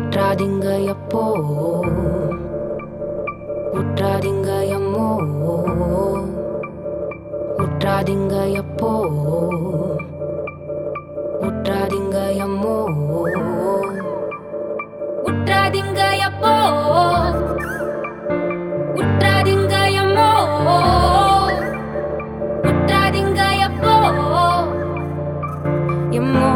உற்றாதீங்க எப்போ உற்றாதீங்க எம்மோ உற்றாதீங்க எப்போ உற்றாதீங்க எம்மோ உற்றாதீங்க எப்போ உற்றாதீங்க எம்மோ உற்றாதீங்க எப்போ எம்மோ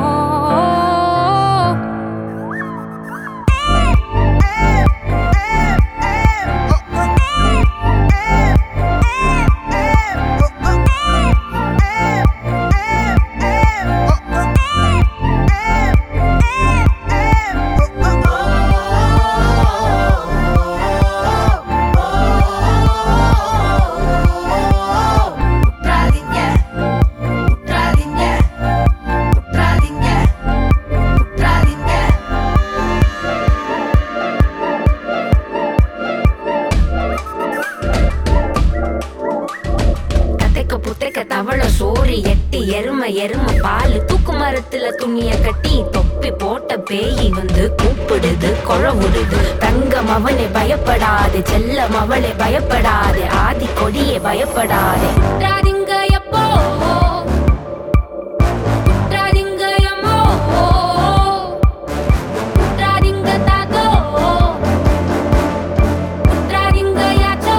உற்றாதீங்க உற்றாதீங்க உற்றாதீங்க உற்றாதீங்க கத்தைக்க புத்தைக்க தவள சோறு எட்டி எருமை எருமை பால் தூக்கு மரத்துல துணிய கட்டி தொப்பி போட்ட பேய் வந்து கூப்பிடுது கொழவுடுது தங்கம் அவனை பயப்படாது செல்லம் அவளை பயப்படாது ஆதி கொடியே பயப்படாது உற்றாதீங்க எப்போ உற்றாதீங்க எம்மோ உற்றாதீங்க தாத்தோ உற்றாதீங்க யாச்சோ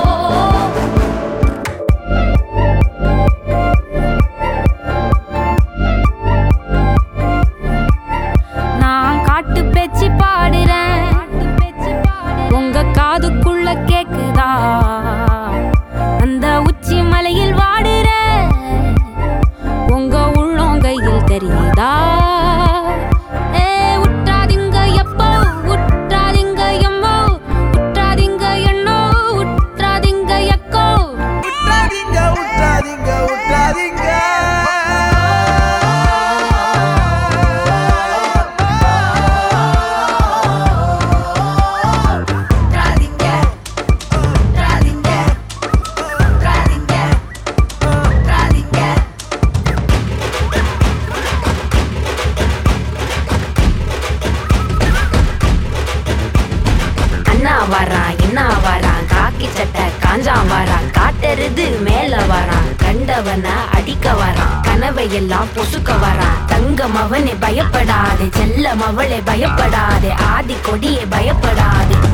நான் காட்டு பேச்சு பாடுறேன் உங்க காதுக்குள்ள கேக்குதா அந்த உச்சி மலையில் வாடுறேன் உங்க உள்ளங்கையில் தெரியுதா ஏ உற்றாதீங்க எப்போ உற்றாதீங்க எம்மோ உற்றாதீங்க எண்ணோ உற்றாதீங்க எக்கோ உற்றாதீங்க உற்றாதீங்க உற்றாதீங்க உற்றாதீங்க உற்றாதீங்க உற்றாதீங்க உற்றாதீங்க அண்ணா வரான் என்ன வரான் காக்கி சட்டை காஞ்சான் வரான் காட்டெருது மேல வரான் கண்டவன அடிக்க வரான் கனவை எல்லாம் பொசுக்க வரான் தங்கம் அவனை பயப்படாது செல்லம் அவளை பயப்படாது ஆதி கொடியை பயப்படாது